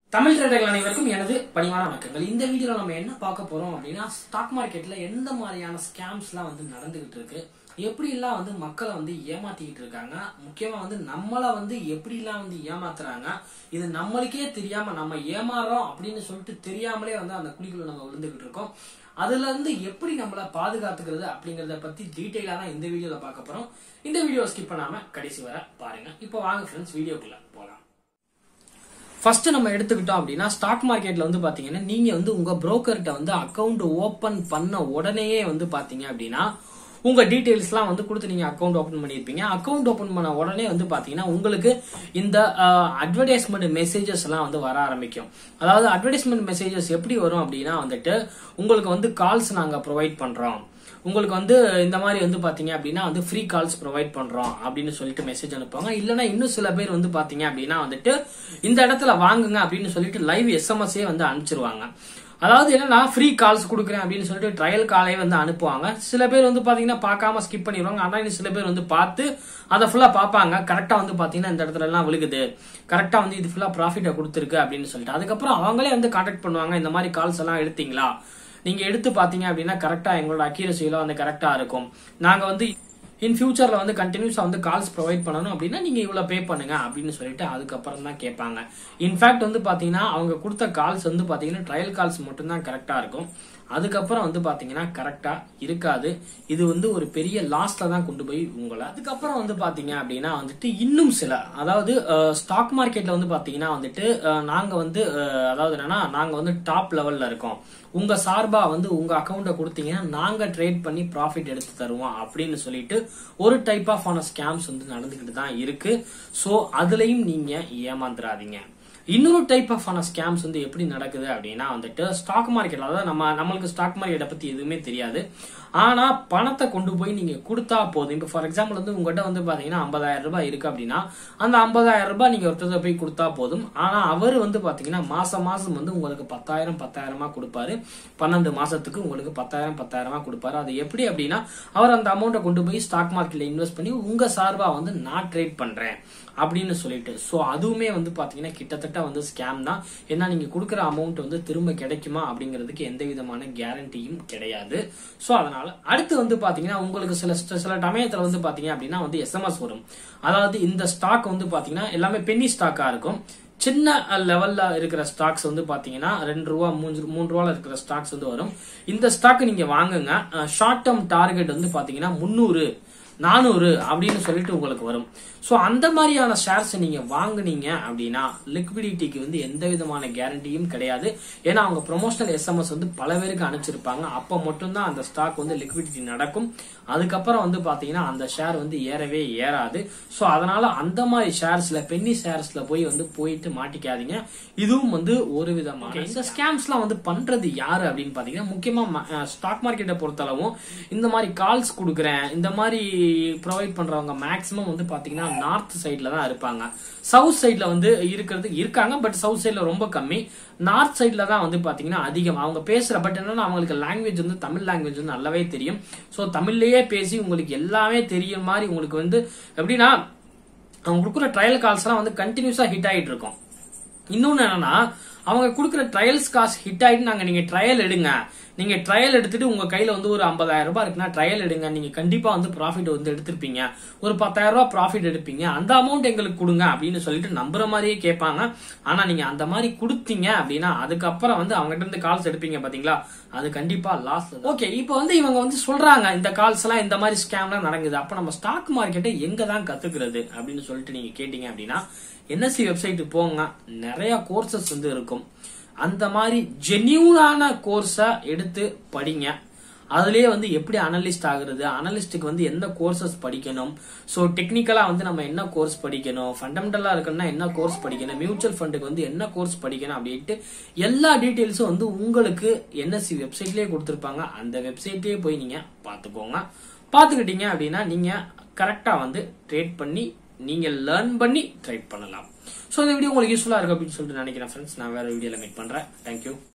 தமிழ் ட்ரேடர்கள் அனைவருக்கும் எனது பணிவான வணக்கங்கள் இந்த வீடியோல நம்ம என்ன பார்க்க போறோம் அப்படின்னா ஸ்டாக் மார்க்கெட்ல எந்த மாதிரியான ஸ்கேம்ஸ்லாம் வந்து நடந்துகிட்டு இருக்கு எப்படிலாம் வந்து மக்களை வந்து ஏமாத்திக்கிட்டு இருக்காங்க முக்கியமா வந்து நம்மளை வந்து எப்படிலாம் வந்து ஏமாத்துறாங்க இது நம்மளுக்கே தெரியாம நம்ம ஏமாறுறோம் அப்படின்னு சொல்லிட்டு தெரியாமலே வந்து அந்த குழிக்குள்ள நம்ம விழுந்துகிட்டு இருக்கோம் அதுல இருந்து எப்படி நம்மள பாதுகாத்துக்கிறது அப்படிங்கறத பத்தி டீட்டெயிலா தான் இந்த வீடியோல பார்க்க போறோம் இந்த வீடியோ ஸ்கிப் பண்ணாம கடைசி வரை பாருங்க இப்போ வாங்க ஃப்ரெண்ட்ஸ் வீடியோக்குள்ள போலாம் ஃபர்ஸ்ட் நம்ம எடுத்துக்கிட்டோம் அப்படின்னா ஸ்டாக் மார்க்கெட்ல வந்து பாத்தீங்கன்னா நீங்க வந்து உங்க புரோக்கர்கிட்ட வந்து அக்கவுண்ட் ஓபன் பண்ண உடனேயே வந்து பாத்தீங்க அப்படின்னா உங்க டீடைல்ஸ்லாம் வந்து கொடுத்து நீங்க அக்கவுண்ட் ஓபன் பண்ணிருப்பீங்க அக்கவுண்ட் ஓபன் பண்ண உடனே வந்து பாத்தீங்கன்னா உங்களுக்கு இந்த அட்வர்டைஸ்மெண்ட் மெசேஜஸ் எல்லாம் வந்து வர ஆரம்பிக்கும் அதாவது அட்வர்டைஸ்மெண்ட் மெசேஜஸ் எப்படி வரும் அப்படின்னா வந்துட்டு உங்களுக்கு வந்து கால்ஸ் நாங்க ப்ரொவைட் பண்றோம் உங்களுக்கு வந்து இந்த மாதிரி வந்து பாத்தீங்க அப்படின்னா வந்து ஃப்ரீ கால்ஸ் ப்ரொவைட் பண்றோம் அப்படின்னு சொல்லிட்டு மெசேஜ் அனுப்புவாங்க இல்லனா இன்னும் சில பேர் வந்து பாத்தீங்க அப்படின்னா வந்துட்டு இந்த இடத்துல வாங்குங்க அப்படின்னு சொல்லிட்டு லைவ் எஸ்எம்எஸ்ஏ வந்து அனுப்பிச்சிருவாங்க அதாவது என்னன்னா ஃப்ரீ கால்ஸ் கொடுக்குறேன் அப்படின்னு சொல்லிட்டு ட்ரையல் காலே வந்து அனுப்புவாங்க சில பேர் வந்து பாத்தீங்கன்னா பார்க்காம ஸ்கிப் பண்ணிடுவாங்க ஆனா இன்னும் சில பேர் வந்து பார்த்து அதை ஃபுல்லா பார்ப்பாங்க கரெக்டா வந்து பாத்தீங்கன்னா இந்த இடத்துல எல்லாம் விழுகுது கரெக்டா வந்து இது ஃபுல்லா ப்ராஃபிட்டை கொடுத்துருக்கு அப்படின்னு சொல்லிட்டு அதுக்கப்புறம் அவங்களே வந்து கான்டாக்ட் பண்ணுவாங்க இந்த மாதிரி கால்ஸ் எல்லாம் எடுத்தீங்களா நீங்க எடுத்து பாத்தீங்க அப்படின்னா கரெக்டா எங்களோட அக்யூரசியில வந்து கரெக்டா இருக்கும் நாங்க வந்து இன் ஃபியூச்சர்ல வந்து கண்டினியூஸா வந்து கால்ஸ் ப்ரொவைட் பண்ணணும் அப்படின்னா நீங்க இவ்வளவு பே பண்ணுங்க அப்படின்னு சொல்லிட்டு அதுக்கப்புறம் தான் கேட்பாங்க இன்ஃபேக்ட் வந்து பாத்தீங்கன்னா அவங்க கொடுத்த கால்ஸ் வந்து பாத்தீங்கன்னா ட்ரையல் கால்ஸ் மட்டும்தான் கரெக்டா இருக்கும் அதுக்கப்புறம் வந்து பாத்தீங்கன்னா கரெக்டா இருக்காது இது வந்து ஒரு பெரிய லாஸ்ட்ல தான் கொண்டு போய் உங்களை அதுக்கப்புறம் வந்து பாத்தீங்க அப்படின்னா வந்துட்டு இன்னும் சில அதாவது ஸ்டாக் மார்க்கெட்ல வந்து பாத்தீங்கன்னா வந்துட்டு அஹ், நாங்க வந்து அஹ், அதாவது என்னன்னா நாங்க வந்து டாப் லெவல்ல இருக்கோம் உங்க சார்பா வந்து உங்க அக்கௌண்ட்டை கொடுத்தீங்கன்னா நாங்க ட்ரேட் பண்ணி ப்ராஃபிட் எடுத்து தருவோம் அப்படின்னு சொல்லிட்டு ஒரு டைப் ஆஃப் ஆன ஸ்கேம்ஸ் வந்து நடந்துகிட்டு தான் இருக்கு சோ அதுலயும் நீங்க ஏமாந்துடாதீங்க இன்னொரு டைப் ஆஃப் ஆன ஸ்கேம்ஸ் வந்து எப்படி நடக்குது அப்படின்னா வந்துட்டு ஸ்டாக் மார்க்கெட்ல அதாவது நம்ம நம்மளுக்கு ஸ்டாக் மார்க்கெட்டை பத்தி எதுவுமே தெரியாது ஆனா பணத்தை கொண்டு போய் நீங்க கொடுத்தா போதும் இப்போ ஃபார் எக்ஸாம்பிள் வந்து உங்ககிட்ட வந்து பாத்தீங்கன்னா ஐம்பதாயிரம் ரூபாய் இருக்கு அப்படின்னா அந்த ஐம்பதாயிரம் ரூபாய் நீங்க ஒருத்தர் போய் கொடுத்தா போதும் ஆனா அவர் வந்து பாத்தீங்கன்னா மாசம் மாசம் வந்து உங்களுக்கு பத்தாயிரம் பத்தாயிரமா கொடுப்பாரு பன்னெண்டு மாசத்துக்கு உங்களுக்கு பத்தாயிரம் பத்தாயிரமா கொடுப்பாரு அது எப்படி அப்படின்னா அவர் அந்த அமௌண்ட்டை கொண்டு போய் ஸ்டாக் மார்க்கெட்ல இன்வெஸ்ட் பண்ணி உங்க சார்பா வந்து நான் ட்ரேட் பண்றேன் அப்படின்னு சொல்லிட்டு சோ அதுவுமே வந்து பாத்தீங்கன்னா கிட்டத்தட்ட வந்து ஸ்கேம் தான் ஏன்னா நீங்க கொடுக்குற அமௌண்ட் வந்து திரும்ப கிடைக்குமா அப்படிங்கிறதுக்கு எந்த விதமான கேரண்டியும் கிடையாது சோ அதனால அடுத்து வந்து பாத்தீங்கன்னா உங்களுக்கு சில சில சமயத்துல வந்து பாத்தீங்க அப்படின்னா வந்து எஸ்எம்எஸ் வரும் அதாவது இந்த ஸ்டாக் வந்து பாத்தீங்கன்னா எல்லாமே பென்னி ஸ்டாக்கா இருக்கும் சின்ன லெவல்ல இருக்கிற ஸ்டாக்ஸ் வந்து பாத்தீங்கன்னா ரெண்டு ரூபா மூணு மூணு ரூபால இருக்கிற ஸ்டாக்ஸ் வந்து வரும் இந்த ஸ்டாக் நீங்க வாங்குங்க ஷார்ட் டேர்ம் டார்கெட் வந்து பாத்தீங்கன்னா முந்நூறு நானூறு அப்படின்னு சொல்லிட்டு உங்களுக்கு வரும் சோ அந்த மாதிரியான ஷேர்ஸ் நீங்க வாங்குனீங்க அப்படின்னா லிக்விடிட்டிக்கு வந்து எந்த விதமான கேரண்டியும் கிடையாது ஏன்னா அவங்க ப்ரொமோஷனல் எஸ்எம்எஸ் வந்து பல பேருக்கு அனுப்பிச்சிருப்பாங்க அப்ப மட்டும்தான் அந்த ஸ்டாக் வந்து லிக்விடிட்டி நடக்கும் அதுக்கப்புறம் வந்து பாத்தீங்கன்னா அந்த ஷேர் வந்து ஏறவே ஏறாது சோ அதனால அந்த மாதிரி ஷேர்ஸ்ல பென்னி ஷேர்ஸ்ல போய் வந்து போயிட்டு மாட்டிக்காதீங்க இதுவும் வந்து ஒரு விதமான இந்த ஸ்கேம்ஸ்லாம் வந்து பண்றது யாரு அப்படின்னு பாத்தீங்கன்னா முக்கியமா ஸ்டாக் மார்க்கெட்டை பொறுத்தளவும் இந்த மாதிரி கால்ஸ் கொடுக்குறேன் இந்த மாதிரி ப்ரொவைட் பண்றவங்க மேக்சிமம் வந்து பாத்தீங்கன்னா நார்த் சைட்ல தான் இருப்பாங்க சவுத் சைட்ல வந்து இருக்கிறது இருக்காங்க பட் சவுத் சைட்ல ரொம்ப கம்மி நார்த் சைட்ல தான் வந்து பாத்தீங்கன்னா அதிகம் அவங்க பேசுற பட் என்னன்னா அவங்களுக்கு லாங்குவேஜ் வந்து தமிழ் லாங்குவேஜ் வந்து நல்லாவே தெரியும் சோ தமிழ்லயே பேசி உங்களுக்கு எல்லாமே தெரியும் மாதிரி உங்களுக்கு வந்து எப்படின்னா அவங்க கொடுக்குற ட்ரையல் கால்ஸ் எல்லாம் வந்து கண்டினியூஸா ஹிட் ஆயிட்டு இருக்கும் இன்னொன்னு என்னன்னா அவங்க கொடுக்குற ட்ரையல்ஸ் காசு ஹிட் ஆயிட்டு நாங்க நீங்க ட்ரையல் எடுங்க நீங்க ட்ரையல் எடுத்துட்டு உங்க கையில வந்து ஒரு ஐம்பதாயிரம் ரூபாய் இருக்குன்னா ட்ரையல் எடுங்க நீங்க கண்டிப்பா வந்து ப்ராஃபிட் வந்து எடுத்திருப்பீங்க ஒரு பத்தாயிரம் ரூபாய் ப்ராஃபிட் எடுப்பீங்க அந்த அமௌண்ட் எங்களுக்கு கொடுங்க அப்படின்னு சொல்லிட்டு நம்புற மாதிரியே கேட்பாங்க ஆனா நீங்க அந்த மாதிரி கொடுத்தீங்க அப்படின்னா அதுக்கப்புறம் வந்து அவங்க இருந்து கால்ஸ் எடுப்பீங்க பாத்தீங்களா அது கண்டிப்பா லாஸ் ஓகே இப்போ வந்து இவங்க வந்து சொல்றாங்க இந்த கால்ஸ் எல்லாம் இந்த மாதிரி ஸ்கேம்லாம் நடக்குது அப்ப நம்ம ஸ்டாக் மார்க்கெட்டை எங்க தான் கத்துக்கிறது அப்படின்னு சொல்லிட்டு நீங்க கேட்டீங்க அப்படின்னா என்எஸ்சி வெப்சைட் போங்க நிறைய கோர்சஸ் வந்து இருக்கும் அந்த மாதிரி ஜென்யூனான கோர்ஸை எடுத்து படிங்க அதுலயே வந்து எப்படி அனலிஸ்ட் ஆகுறது அனலிஸ்டுக்கு வந்து எந்த கோர்சஸ் படிக்கணும் ஸோ டெக்னிக்கலா வந்து நம்ம என்ன கோர்ஸ் படிக்கணும் ஃபண்டமெண்டலா இருக்கணும்னா என்ன கோர்ஸ் படிக்கணும் மியூச்சுவல் ஃபண்டுக்கு வந்து என்ன கோர்ஸ் படிக்கணும் அப்படின்ட்டு எல்லா டீட்டெயில்ஸும் வந்து உங்களுக்கு என்எஸ்சி வெப்சைட்லயே கொடுத்துருப்பாங்க அந்த வெப்சைட்லயே போய் நீங்க பாத்துக்கோங்க பாத்துக்கிட்டீங்க அப்படின்னா நீங்க கரெக்டா வந்து ட்ரேட் பண்ணி நீங்க லேர்ன் பண்ணி ட்ரை பண்ணலாம் ஸோ இந்த வீடியோ உங்களுக்கு யூஸ்ஃபுல்லா இருக்கு அப்படின்னு சொல்லிட்டு நினைக்கிறேன் ஃப்ரெண்ட்ஸ் நான் வேற வீடியோல மீட் பண்றேன் தேங்க்யூ